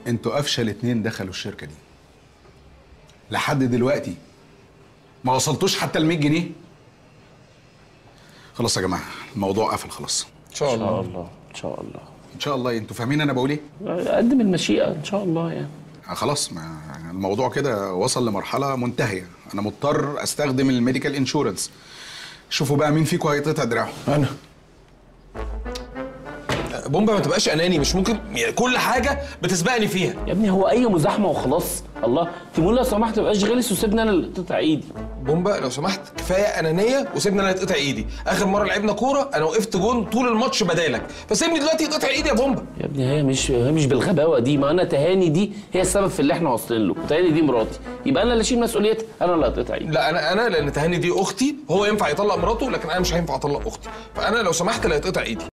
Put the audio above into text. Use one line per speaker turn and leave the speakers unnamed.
انتوا افشل اتنين دخلوا الشركه دي لحد دلوقتي ما وصلتوش حتى ل 100 جنيه خلاص يا جماعه الموضوع قفل خلاص
ان شاء
ان شاء
الله
الله ان شاء الله
ان شاء الله انتوا فاهمين انا بقول ايه
قدم المشيئه ان شاء الله يعني
آه خلاص ما الموضوع كده وصل لمرحله منتهيه انا مضطر استخدم الميديكال انشورنس شوفوا بقى مين فيكم هيتقطع دراعه
انا بومبا ما تبقاش اناني مش ممكن يعني كل حاجه بتسبقني فيها
يا ابني هو اي مزاحمه وخلاص الله تيمون لو سمحت ما تبقاش غلس وسيبني انا اللي تقطع ايدي
بومبا لو سمحت كفايه انانيه وسيبني انا اتقطع ايدي اخر مره لعبنا كوره انا وقفت جون طول الماتش بدالك فسيبني دلوقتي يتقطع ايدي يا بومبا
يا ابني هي مش هي مش بالغباوه دي ما انا تهاني دي هي السبب في اللي احنا واصلين له تهاني دي مراتي يبقى انا اللي اشيل مسؤوليتها انا اللي هتقطع ايدي
لا انا انا لان تهاني دي اختي هو ينفع يطلق مراته لكن انا مش هينفع اطلق اختي فانا لو سمحت لا يتقطع ايدي